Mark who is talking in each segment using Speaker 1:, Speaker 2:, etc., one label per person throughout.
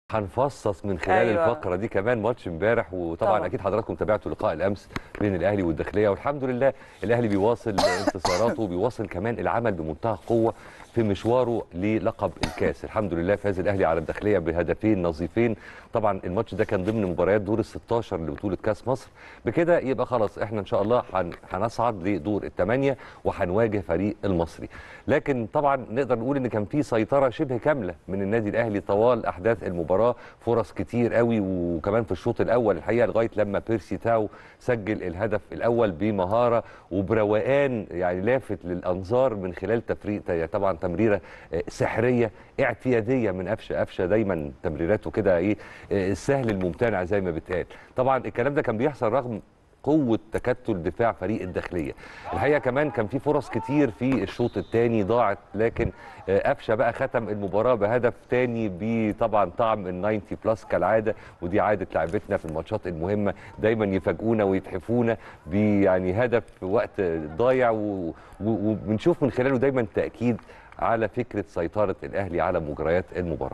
Speaker 1: هنفصص من خلال
Speaker 2: أيوة.
Speaker 1: أيوة. الفقره دي كمان ماتش امبارح وطبعا
Speaker 2: طبعا.
Speaker 1: اكيد حضراتكم تابعتوا لقاء الامس بين الاهلي والداخليه والحمد لله الاهلي بيواصل انتصاراته وبيواصل كمان العمل بمنتهى القوه في مشواره للقب الكاس الحمد لله فاز الاهلي على الداخليه بهدفين نظيفين طبعا الماتش ده كان ضمن مباريات دور ال 16 لبطوله كاس مصر بكده يبقى خلاص احنا ان شاء الله هن- هنصعد لدور الثمانيه وهنواجه فريق المصري لكن طبعا نقدر نقول ان كان في سيطره شبه كامله من النادي الاهلي طوال احداث المباراه فرص كتير قوي وكمان في الشوط الاول الحقيقه لغايه لما بيرسي تاو سجل الهدف الاول بمهاره وبروقان يعني لافت للانظار من خلال تفريق طبعا تمريره آه، سحريه اعتياديه من قفشه قفشه دايما تمريراته كده ايه آه، السهل الممتنع زي ما بيتقال طبعا الكلام ده كان بيحصل رغم قوة تكتل دفاع فريق الداخلية الحقيقة كمان كان في فرص كتير في الشوط الثاني ضاعت لكن آه، قفشة بقى ختم المباراة بهدف تاني بطبعا طعم ال 90 بلس كالعادة ودي عادة لعبتنا في الماتشات المهمة دايما يفاجئونا ويتحفونا يعني هدف في وقت ضايع و- و- وبنشوف من خلاله دايما تأكيد على فكرة سيطرة الأهلي على مجريات المباراة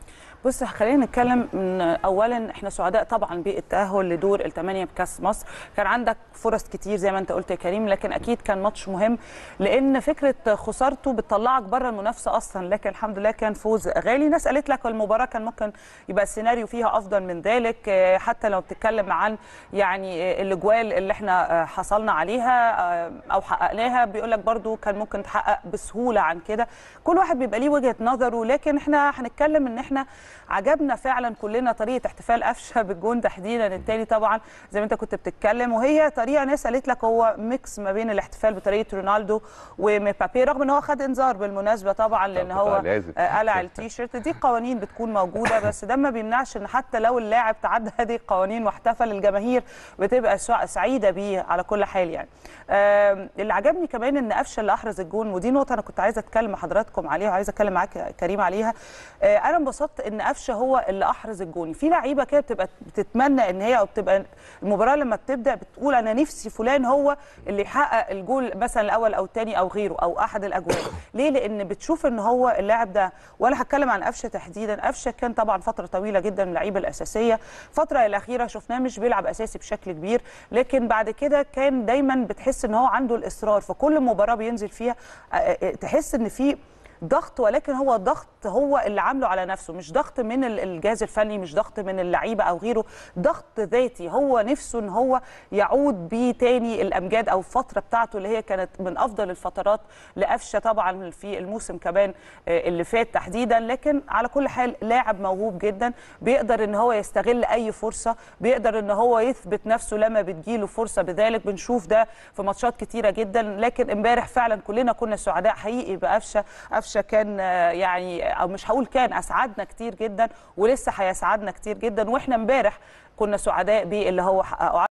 Speaker 2: بص خلينا نتكلم من اولا احنا سعداء طبعا بالتاهل لدور الثمانيه بكاس مصر كان عندك فرص كتير زي ما انت قلت يا كريم لكن اكيد كان ماتش مهم لان فكره خسارته بتطلعك بره المنافسه اصلا لكن الحمد لله كان فوز غالي ناس قالت لك المباراه كان ممكن يبقى السيناريو فيها افضل من ذلك آه، حتى لو بتتكلم عن يعني آه، الاجوال اللي احنا آه، حصلنا عليها آه، او حققناها بيقول لك برضو كان ممكن تحقق بسهوله عن كده كل واحد بيبقى ليه وجهه نظره لكن احنا هنتكلم ان احنا عجبنا فعلا كلنا طريقه احتفال قفشه بالجون تحديدا التاني طبعا زي ما انت كنت بتتكلم وهي طريقه ناس قالت لك هو ميكس ما بين الاحتفال بطريقه رونالدو ومبابي رغم ان هو خد انذار بالمناسبه طبعا لان
Speaker 1: طبعاً،
Speaker 2: هو
Speaker 1: لازم.
Speaker 2: آه، قلع التيشيرت دي قوانين بتكون موجوده بس ده ما بيمنعش ان حتى لو اللاعب تعدى هذه القوانين واحتفل الجماهير بتبقى سع- سعيده بيه على كل حال يعني آم، اللي عجبني كمان ان قفشه اللي احرز الجون ودي نقطه انا كنت عايزه اتكلم مع حضراتكم عليها وعايزه اتكلم معاك يا كريم عليها آه، انا انبسطت ان قفشه هو اللي احرز الجون في لعيبه كده بتبقى بتتمنى ان هي او بتبقى المباراه لما بتبدا بتقول انا نفسي فلان هو اللي يحقق الجول مثلا الاول او الثاني او غيره او احد الاجوال ليه لان بتشوف ان هو اللاعب ده ولا هتكلم عن قفشه تحديدا قفشه كان طبعا فتره طويله جدا من اللعيبه الاساسيه الفتره الاخيره شفناه مش بيلعب اساسي بشكل كبير لكن بعد كده كان دايما بتحس ان هو عنده الاصرار في كل مباراه بينزل فيها آه، آه، تحس ان في ضغط ولكن هو ضغط هو اللي عامله على نفسه مش ضغط من ال- الجهاز الفني مش ضغط من اللعيبه او غيره ضغط ذاتي هو نفسه ان هو يعود بيه تاني الامجاد او الفتره بتاعته اللي هي كانت من افضل الفترات لقفشه طبعا في الموسم كمان آه، اللي فات تحديدا لكن على كل حال لاعب موهوب جدا بيقدر ان هو يستغل اي فرصه بيقدر ان هو يثبت نفسه لما بتجيله فرصه بذلك بنشوف ده في ماتشات كتيره جدا لكن امبارح فعلا كلنا كنا سعداء حقيقي بقفشه قفشه كان آه، يعني او مش هقول كان اسعدنا كتير جدا ولسه هيسعدنا كتير جدا واحنا امبارح كنا سعداء باللي هو حققه